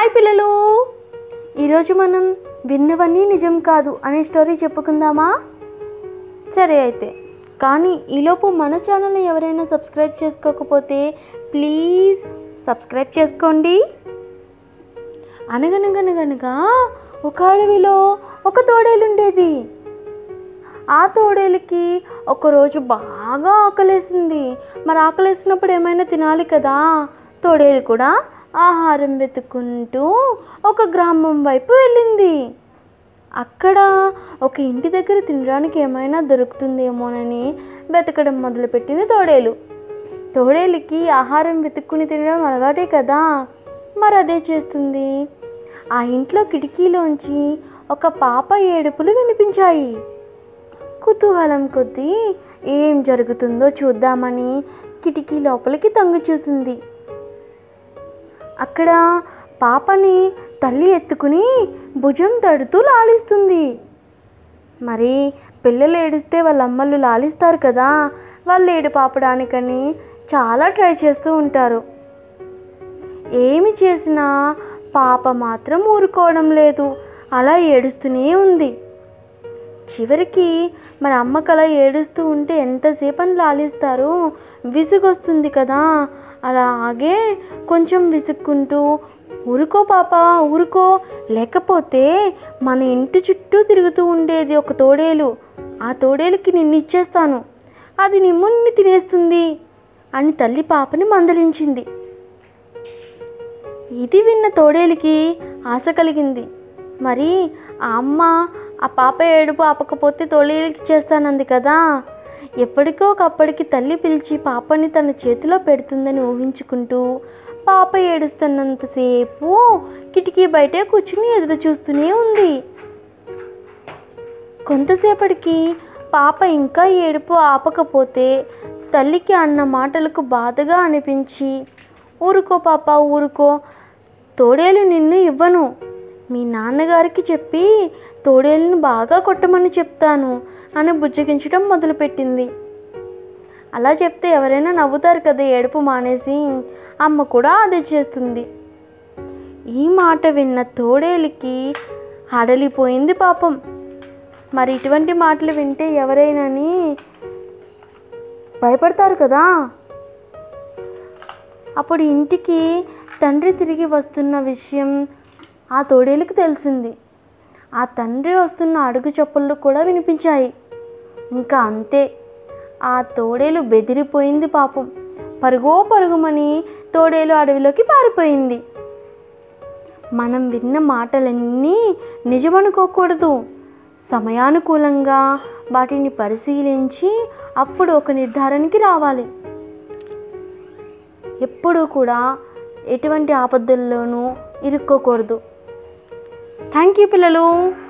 hi పిల్లలు ఈరోజు మనం విన్నవన్నీ నిజం కాదు అనే స్టోరీ చెప్పుకుందామా సరే అయితే కానీ ఈలోపు మన ఛానల్ని ఎవరైనా సబ్స్క్రైబ్ చేసుకోకపోతే ప్లీజ్ సబ్స్క్రైబ్ చేసుకోండి అనగనగనగనగా ఒక అడవిలో ఒక తోడేలుండేది ఆ తోడేలుకి ఒకరోజు బాగా ఆకలేసింది మరి ఆకలేసినప్పుడు ఏమైనా తినాలి కదా తోడేలు కూడా ఆహారం వెతుక్కుంటూ ఒక గ్రామం వైపు వెళ్ళింది అక్కడ ఒక ఇంటి దగ్గర తినడానికి ఏమైనా దొరుకుతుందేమోనని వెతకడం మొదలుపెట్టింది తోడేలు తోడేలుకి ఆహారం వెతుక్కుని తినడం అలవాటే కదా మరి అదే చేస్తుంది ఆ ఇంట్లో కిటికీలోంచి ఒక పాప ఏడుపులు వినిపించాయి కుతూహలం కొద్దీ ఏం జరుగుతుందో చూద్దామని కిటికీ లోపలికి తొంగి చూసింది అక్కడ పాపని తల్లి ఎత్తుకుని భుజం తడుతూ లాలిస్తుంది మరి పిల్లలు ఏడిస్తే వాళ్ళ అమ్మలు లాలిస్తారు కదా వాళ్ళు ఏడు పాపడానికని చాలా ట్రై చేస్తూ ఉంటారు ఏమి చేసినా పాప మాత్రం ఊరుకోవడం లేదు అలా ఏడుస్తూనే ఉంది చివరికి మరి అమ్మకు అలా ఏడుస్తూ ఉంటే ఎంతసేపని లాలిస్తారు విసుగొస్తుంది కదా అలాగే కొంచెం విసుక్కుంటూ ఊరుకో పాప ఊరుకో లేకపోతే మన ఇంటి చుట్టూ తిరుగుతూ ఉండేది ఒక తోడేలు ఆ తోడేలుకి నిన్ను ఇచ్చేస్తాను అది నిమ్ముని తినేస్తుంది అని తల్లి పాపని మందలించింది ఇది విన్న తోడేలికి ఆశ కలిగింది మరి ఆ అమ్మ ఆ పాప ఏడుపు ఆపకపోతే తోడేలికి చేస్తానంది కదా ఎప్పటికో ఒకప్పటికి తల్లి పిలిచి పాపని తన చేతిలో పెడుతుందని ఊహించుకుంటూ పాప ఏడుస్తున్నంతసేపు కిటికీ బయటే కూర్చుని ఎదురు చూస్తూనే ఉంది కొంతసేపటికి పాప ఇంకా ఏడుపు ఆపకపోతే తల్లికి అన్న మాటలకు బాధగా అనిపించి ఊరుకో పాప ఊరుకో తోడేలు నిన్ను ఇవ్వను మీ నాన్నగారికి చెప్పి తోడేలును బాగా కొట్టమని చెప్తాను అని బుజ్జగించడం మొదలుపెట్టింది అలా చెప్తే ఎవరైనా నవ్వుతారు కదా ఏడుపు మానేసి అమ్మ కూడా అదే చేస్తుంది ఈ మాట విన్న తోడేలికి హడలిపోయింది పాపం మరి ఇటువంటి మాటలు వింటే ఎవరైనాని భయపడతారు కదా అప్పుడు ఇంటికి తండ్రి తిరిగి వస్తున్న విషయం ఆ తోడేలుకి తెలిసింది ఆ తండ్రి వస్తున్న అడుగు చప్పుళ్ళు కూడా వినిపించాయి ఇంకా అంతే ఆ తోడేలు బెదిరిపోయింది పాపం పరుగో పరుగుమని తోడేలు అడవిలోకి పారిపోయింది మనం విన్న మాటలన్నీ నిజమనుకోకూడదు సమయానుకూలంగా వాటిని పరిశీలించి అప్పుడు ఒక నిర్ధారణకి రావాలి ఎప్పుడూ కూడా ఎటువంటి ఆపదల్లోనూ ఇరుక్కోకూడదు థ్యాంక్ యూ పిల్లలు